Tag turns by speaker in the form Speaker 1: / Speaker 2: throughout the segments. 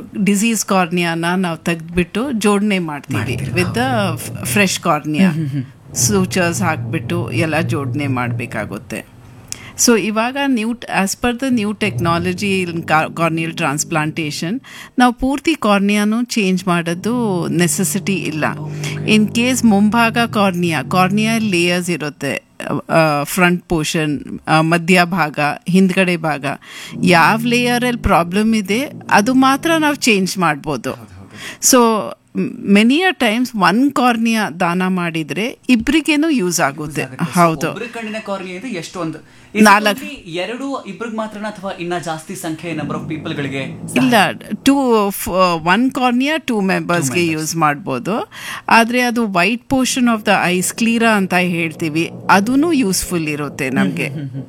Speaker 1: Disease ಕಾರ್ನಿಯಾನ ನಾವು ತೆಗೆದ್ಬಿಟ್ಟು ಜೋಡಣೆ ಮಾಡ್ತೀವಿ ವಿತ್ ಫ್ರೆಶ್ ಕಾರ್ನಿಯಾ ಸೂಚರ್ಸ್ ಹಾಕ್ಬಿಟ್ಟು ಎಲ್ಲ ಜೋಡಣೆ ಮಾಡಬೇಕಾಗುತ್ತೆ ಸೊ ಇವಾಗ new as per the new technology corneal transplantation ನಾವು ಪೂರ್ತಿ ಕಾರ್ನಿಯಾನು ಚೇಂಜ್ ಮಾಡೋದು ನೆಸೆಸಿಟಿ ಇಲ್ಲ ಇನ್ ಕೇಸ್ ಮುಂಭಾಗ ಕಾರ್ನಿಯಾ ಕಾರ್ನಿಯಾ ಲೇಯರ್ಸ್ ಇರುತ್ತೆ ಫ್ರಂಟ್ ಪೋರ್ಷನ್ ಮಧ್ಯಭಾಗ ಹಿಂದ್ಗಡೆ ಭಾಗ ಯಾವ ಲೇಯರಲ್ಲಿ ಪ್ರಾಬ್ಲಮ್ ಇದೆ ಅದು ಮಾತ್ರ ನಾವು ಚೇಂಜ್ ಮಾಡ್ಬೋದು so many uh times one cornea ದಾನ ಮಾಡಿದ್ರೆ ಇಬ್ರಿಗೇನು ಯೂಸ್ ಆಗುತ್ತೆ ಹೌದು
Speaker 2: ಒಬ್ರ ಕಣ್ಣಿನ ಕಾರ್ನಿಯಾ ಇದೆ ಎಷ್ಟು ಒಂದು
Speaker 1: ನಾಲ್ಕು.
Speaker 2: ಎರಡು ಇಬ್ರಿಗೆ ಮಾತ್ರನ ಅಥವಾ ಇನ್ನ ಜಾಸ್ತಿ ಸಂಖ್ಯೆ ನಂಬರ್ ಆಫ್ ಪೀಪಲ್ ಗಳಿಗೆ
Speaker 1: ಇಲ್ಲ ಟೂ ಒನ್ ಕಾರ್ನಿಯಾ ಟೂ ಮೆಂಬರ್ಸ್ಗೆ ಯೂಸ್ ಮಾಡ್ಬೋದು ಆದರೆ ಅದು white portion of the eyes sclera ಅಂತ ಹೇಳ್ತೀವಿ ಅದೂ ಯೂಸ್ಫುಲ್ ಇರುತ್ತೆ ನಮಗೆ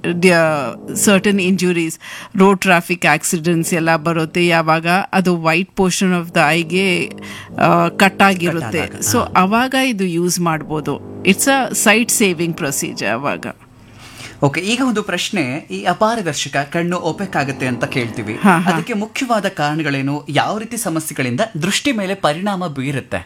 Speaker 1: certain injuries road traffic accidents ಎಲ್ಲ ಬರುತ್ತೆ ಯಾವಾಗ ಅದು ವೈಟ್ ಪೋರ್ಷನ್ ಆಫ್ ದ ಐಗೆ ಕಟ್ ಆಗಿರುತ್ತೆ ಸೊ ಅವಾಗ ಇದು ಯೂಸ್ ಮಾಡ್ಬೋದು it's uh sight saving procedure ಅವಾಗ
Speaker 2: ಓಕೆ ಈಗ ಒಂದು ಪ್ರಶ್ನೆ ಈ ಅಪಾರದರ್ಶಕ ಕಣ್ಣು ಓಪೆಕ್ ಆಗುತ್ತೆ ಅಂತ ಕೇಳ್ತೀವಿ
Speaker 1: ಹಾ, ಹಾ.
Speaker 2: ಅದಕ್ಕೆ ಮುಖ್ಯವಾದ ಕಾರಣಗಳೇನು ಯಾವ ರೀತಿ ಸಮಸ್ಯೆಗಳಿಂದ ದೃಷ್ಟಿ ಮೇಲೆ ಪರಿಣಾಮ ಬೀರುತ್ತೆ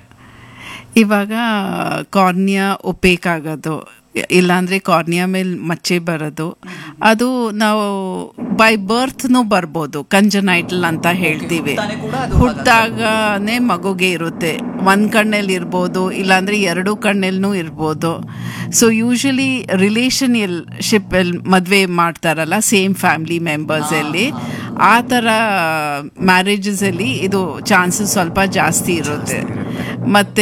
Speaker 1: ಇವಾಗ ಕಾರ್ನಿಯಾ ಒಪ್ಪೇಕಾಗೋದು ಇಲ್ಲಾಂದ್ರೆ ಕಾರ್ನಿಯಾ ಮೇಲೆ ಮಚ್ಚೆ ಬರೋದು ಅದು ನಾವು ಬೈ ಬರ್ತ್ನು ಬರ್ಬೋದು ಕಂಜನೈಟಲ್ ಅಂತ ಹೇಳ್ತೀವಿ
Speaker 2: ಹುಟ್ತಾನೆ ಕೂಡ ಅದು
Speaker 1: ಹುಟ್ಟಾಗನೇ ಮಗುಗೆ ಇರುತ್ತೆ ಒಂದ್ ಕಣ್ಣಲ್ಲಿ ಇರ್ಬೋದು ಇಲ್ಲಾಂದ್ರೆ ಎರಡು ಕಣ್ಣಲ್ಲೂ ಇರ್ಬೋದು ಸೊ ಯೂಶಲಿ ರಿಲೇಷನ್ ಶಿಪ್ ಮದುವೆ ಮಾಡ್ತಾರಲ್ಲ ಸೇಮ್ ಫ್ಯಾಮಿಲಿ ಮೆಂಬರ್ಸ್ ಅಲ್ಲಿ ಆ ಥರ ಮ್ಯಾರೇಜಸ್ ಅಲ್ಲಿ ಇದು ಚಾನ್ಸಸ್ ಸ್ವಲ್ಪ ಜಾಸ್ತಿ ಇರುತ್ತೆ ಮತ್ತೆ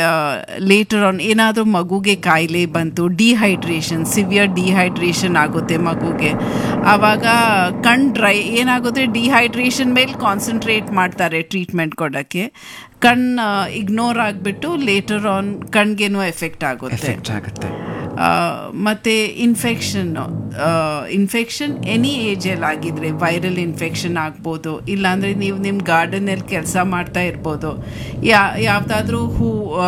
Speaker 1: ಲೇಟರ್ ಆನ್ ಏನಾದರೂ ಮಗುಗೆ ಕಾಯಿಲೆ ಬಂತು ಡಿಹೈಡ್ರೇಷನ್ ಸಿವಿಯರ್ ಡಿಹೈಡ್ರೇಷನ್ ಆಗುತ್ತೆ ಮಗುಗೆ ಆವಾಗ ಕಣ್ ಡ್ರೈ ಏನಾಗುತ್ತೆ ಡಿಹೈಡ್ರೇಷನ್ ಮೇಲೆ ಕಾನ್ಸಂಟ್ರೇಟ್ ಮಾಡ್ತಾರೆ ಟ್ರೀಟ್ಮೆಂಟ್ ಕೊಡೋಕ್ಕೆ ಕಣ್ ಇಗ್ನೋರ್ ಆಗಿಬಿಟ್ಟು ಲೇಟರ್ ಆನ್ ಕಣ್ಗೇನು ಎಫೆಕ್ಟ್ ಆಗುತ್ತೆ
Speaker 2: ಎಫೆಕ್ಟ್ ಆಗುತ್ತೆ
Speaker 1: ಆ, ಮತ್ತೆ ಇನ್ಫೆಕ್ಷನ್ ಇನ್ಫೆಕ್ಷನ್ ಎನಿ ಏಜಲ್ಲಿ ಆಗಿದ್ರೆ ವೈರಲ್ ಇನ್ಫೆಕ್ಷನ್ ಆಗ್ಬೋದು ಇಲ್ಲಾಂದ್ರೆ ನೀವು ನಿಮ್ಮ ಗಾರ್ಡನಲ್ಲಿ ಕೆಲಸ ಮಾಡ್ತಾ ಇರ್ಬೋದು ಯಾ ಯಾವ್ದಾದ್ರೂ ಹೂ ಆ,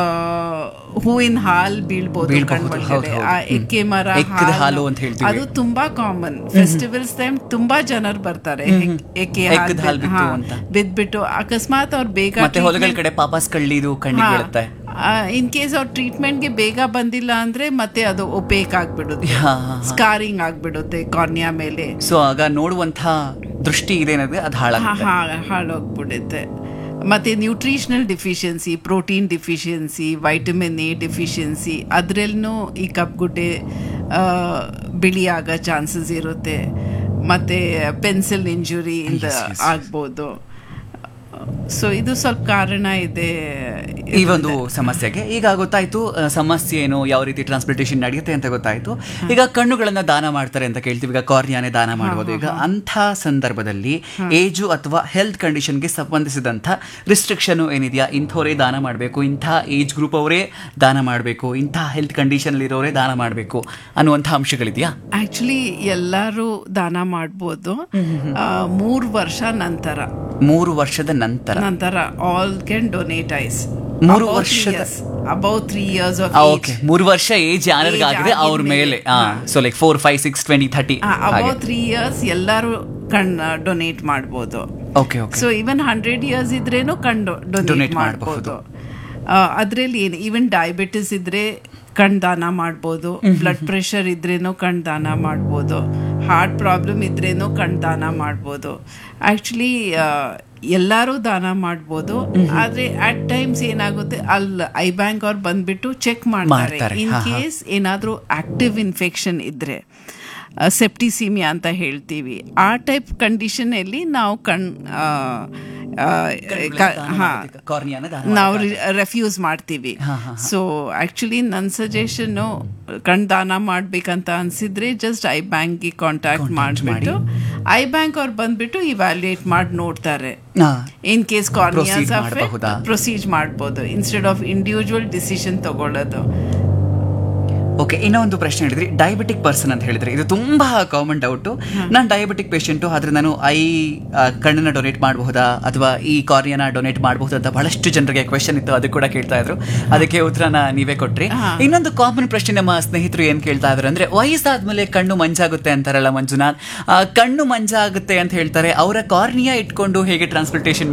Speaker 1: ಹೂವಿನ ಹಾಲ್ ಬೀಳ್ಬೋದು
Speaker 2: ಬೀಳ್ಬಹುದು,
Speaker 1: ಕಣ್ಮೊಳಗಡೆ.
Speaker 2: ಹೌದು, ಹೌದು.
Speaker 1: ಆ ಎಕ್ಕೆ ಮರ
Speaker 2: ಎಕ್ಕದ ಹಾಲು ಅಂತ ಹೇಳ್ತೀವಿ.
Speaker 1: ಅದು ತುಂಬಾ ಕಾಮನ್ ಫೆಸ್ಟಿವಲ್ಸ್ ಟೈಮ್ ತುಂಬಾ ಜನರು ಬರ್ತಾರೆ ಎಕ್- ಎಕ್ಕೆ
Speaker 2: ಎಕ್ಕದ ಹಾಲ್ ಬಿತ್ತು ಅಂತ.
Speaker 1: ಬಿದ್ಬಿಟ್ಟು ಅಕಸ್ಮಾತ್ ಅವ್ರು ಬೇಗ
Speaker 2: ಮತ್ತೆ ಹೊಲಗಳ
Speaker 1: treatment-
Speaker 2: ಕಡೆ ಪಾಪಾಸ್ ಕಳ್ಳಿದು ಕಣ್ಣಿಗೆ ಬೀಳುತ್ತೆ
Speaker 1: ಇನ್ ಕೇಸ್ ಅವ್ರ ಟ್ರೀಟ್ಮೆಂಟ್ಗೆ ಬೇಗ ಬಂದಿಲ್ಲ ಅಂದ್ರೆ ಮತ್ತೆ ಅದು ಒಪೇಕ್ ಆಗ್ಬಿಡುತ್ತೆ
Speaker 2: ಹಾ, ಹಾ, ಹಾ.
Speaker 1: ಸ್ಕಾರಿಂಗ್ ಆಗ್ಬಿಡುತ್ತೆ ಕಾರ್ನಿಯಾ ಮೇಲೆ
Speaker 2: ಸೊ ಆಗ ನೋಡುವಂತ ದೃಷ್ಟಿ ಇದೆ ಅನ್ನೋದು ಅದು ಹಾಳಾಗುತ್ತೆ
Speaker 1: ಹಾ- ಹಾಳೋಗ್ಬಿಡುತ್ತೆ ಮತ್ತೆ nutritional deficiency protein deficiency vitamin A deficiency ಅದರಲ್ಲೂ ಈ ಕಪ್ಗುಡ್ಡೆ ಆ, ಬಿಳಿ ಆಗೋ ಚಾನ್ಸಸ್ ಇರುತ್ತೆ ಮತ್ತೆ ಪೆನ್ಸಿಲ್ ಇಂಜುರಿ ಇಂದ
Speaker 2: Yes, yes, yes.
Speaker 1: ಆಗ್ಬೋದು ಸೊ ಇದು ಸ್ವಲ್ಪ ಕಾರಣ ಇದೆ
Speaker 2: ಈ ಒಂದು ಸಮಸ್ಯೆಗೆ ಈಗ ಗೊತ್ತಾಯ್ತು ಆ, ಸಮಸ್ಯೆ ಏನು ಯಾವ ರೀತಿ ಟ್ರಾನ್ಸ್ಪ್ಲಾಂಟೇಷನ್ ನಡೆಯುತ್ತೆ ಅಂತ ಗೊತ್ತಾಯ್ತು ಈಗ ಕಣ್ಣುಗಳನ್ನ ದಾನ ಮಾಡ್ತಾರೆ ಅಂತ ಕೇಳ್ತೀವಿ ಈಗ ಕಾರ್ನಿಯಾನೆ ದಾನ ಮಾಡ್ಬೋದು ಈಗ ಅಂಥ ಸಂದರ್ಭದಲ್ಲಿ ಏಜು ಅಥವಾ ಹೆಲ್ತ್ ಕಂಡೀಷನ್ಗೆ ಸಂಬಂಧಿಸಿದಂಥ ರಿಸ್ಟ್ರಿಕ್ಷನ್ ಏನಿದೆಯಾ ಇಂಥವರೇ ದಾನ ಮಾಡಬೇಕು ಇಂಥ ಏಜ್ ಗ್ರೂಪ್ ಅವರೇ ದಾನ ಮಾಡಬೇಕು ಇಂಥ ಹೆಲ್ತ್ ಕಂಡೀಷನ್ ಇರೋರೇ ದಾನ ಮಾಡಬೇಕು ಅನ್ನುವಂಥ ಅಂಶಗಳಿದೆಯಾ
Speaker 1: ಆಕ್ಚುಲಿ ಎಲ್ಲರೂ ದಾನ ಮಾಡ್ಬೋದು ಆ, ಮೂರು ವರ್ಷ ನಂತರ
Speaker 2: ಮೂರು ವರ್ಷದ ನಂತರ
Speaker 1: ನಂತರ ಆಲ್ ಕ್ಯಾನ್ ಡೊನೇಟ್ ಐಸ್
Speaker 2: ಮೂರು ವರ್ಷದ-
Speaker 1: above three years of
Speaker 2: okay ಮೂರು ವರ್ಷ ಏಜ್ ಯಾರಿಗಾಗಿದೆ
Speaker 1: Age
Speaker 2: ಅವ್ರ ಮೇಲೆ
Speaker 1: ಆಗಿದ್ಮೇಲೆ.
Speaker 2: So like four five six twenty thirty
Speaker 1: above three years ಎಲ್ಲರೂ ಕಣ್ ಡೊನೇಟ್ ಮಾಡ್ಬೋದು
Speaker 2: okay okay
Speaker 1: so even hundred years ಇದ್ರೇನು ಕಣ್
Speaker 2: Donate
Speaker 1: ಡೊನೇಟ್
Speaker 2: ಮಾಡ್ಬಹುದು.
Speaker 1: ಮಾಡ್ಬೋದು ಅದರಲ್ಲಿ ಏನು ಈವನ್ ಡಯಾಬಿಟಿಸ್ ಇದ್ರೆ ಕಣ್ ದಾನ ಮಾಡ್ಬೋದು ಬ್ಲಡ್ ಪ್ರೆಷರ್ ಇದ್ರೇನು ಕಣ್ ದಾನ ಮಾಡ್ಬೋದು ಹಾರ್ಟ್ ಪ್ರಾಬ್ಲಮ್ ಇದ್ರೇನು ಕಣ್ ದಾನ ಮಾಡ್ಬೋದು ಆ್ಯಕ್ಚುಲಿ ಎಲ್ಲರೂ ದಾನ ಮಾಡ್ಬೋದು ಆದರೆ ಅಟ್ ಟೈಮ್ಸ್ ಏನಾಗುತ್ತೆ ಅಲ್ಲಿ ಐ ಬ್ಯಾಂಕ್ ಅವ್ರು ಬಂದ್ಬಿಟ್ಟು ಚೆಕ್ ಮಾಡ್ತಾರೆ
Speaker 2: ಮಾಡ್ತಾರೆ.
Speaker 1: ಇನ್
Speaker 2: ಹಾ, ಹಾ.
Speaker 1: ಕೇಸ್ ಏನಾದರೂ ಆಕ್ಟಿವ್ ಇನ್ಫೆಕ್ಷನ್ ಇದ್ರೆ ಸೆಪ್ಟಿಸಿಮಿಯಾ ಅಂತ ಹೇಳ್ತೀವಿ ಆ ಟೈಪ್ ಕಂಡೀಷನಲ್ಲಿ ನಾವು ಕಣ್ ಆ, ಆ, ಕ- ಹಾ
Speaker 2: ಕಾರ್ನಿಯಾನ ದಾನ
Speaker 1: ನಾವು ರೆಫ್ಯೂಸ್ ಮಾಡ್ತೀವಿ ಸೊ ಆಕ್ಚುಲಿ ನನ್ನ ಸಜೆಷನ್ನು ಕಣ್ ದಾನ ಮಾಡ್ಬೇಕಂತ ಅನ್ಸಿದ್ರೆ ಜಸ್ಟ್ ಐ ಬ್ಯಾಂಕ್ಗೆ ಕಾಂಟ್ಯಾಕ್ಟ್ ಮಾಡಿಬಿಟ್ಟು ಐ ಬ್ಯಾಂಕ್ ಅವ್ರು ಬಂದ್ಬಿಟ್ಟು ಇವ್ಯಾಲ್ಯೂಯೇಟ್ ಮಾಡಿ ನೋಡ್ತಾರೆ
Speaker 2: ಹಾ.
Speaker 1: ಇನ್ ಕೇಸ್ ಕಾರ್ನಿಯಾಸ್
Speaker 2: Proceed ಮಾಡಬಹುದಾ?
Speaker 1: ಪ್ರೊಸೀಜ್ ಮಾಡ್ಬೋದು ಇನ್ಸ್ಟೆಡ್ ಆಫ್ ಇಂಡಿವಿಜುವಲ್ ಡಿಸಿಷನ್ ತಗೊಳ್ಳೋದು
Speaker 2: ಓಕೆ ಇನ್ನೂ ಒಂದು ಪ್ರಶ್ನೆ ಹೇಳಿದ್ರಿ ಡಯಾಬಿಟಿಕ್ ಪರ್ಸನ್ ಅಂತ ಹೇಳಿದ್ರಿ ಇದು ತುಂಬಾ ಕಾಮನ್ ಡೌಟ್ ನಾನು ಡಯಾಬಿಟಿಕ್ ಪೇಷಂಟು ಆದ್ರೆ ನಾನು ಐ ಆ, ಕಣ್ಣನ್ನ ಡೊನೇಟ್ ಮಾಡಬಹುದಾ ಅಥವಾ ಈ ಕಾರ್ನಿಯನ ಡೊನೇಟ್ ಮಾಡಬಹುದಾ ಅಂತ ಬಹಳಷ್ಟು ಜನರಿಗೆ ಕ್ವೆಶನ್ ಇತ್ತು ಅದು ಕೂಡ ಕೇಳ್ತಾ ಇದ್ರು ಅದಕ್ಕೆ ಉತ್ತರನ ನೀವೇ ಕೊಟ್ರಿ ಇನ್ನೊಂದು ಕಾಮನ್ ಪ್ರಶ್ನೆ ನಮ್ಮ ಸ್ನೇಹಿತರು ಏನ್ ಕೇಳ್ತಾ ಇದ್ರು ಅಂದ್ರೆ ವಯಸ್ಸಾದ್ಮೇಲೆ ಕಣ್ಣು ಮಂಜಾಗುತ್ತೆ ಅಂತಾರಲ್ಲ ಮಂಜುನಾಥ್ ಆ, ಕಣ್ಣು ಮಂಜಾಗುತ್ತೆ ಅಂತ ಹೇಳ್ತಾರೆ ಅವರ ಕಾರ್ನಿಯಾ ಇಟ್ಕೊಂಡು ಹೇಗೆ ಟ್ರಾನ್ಸ್ಪ್ಲಾಂಟೇಷನ್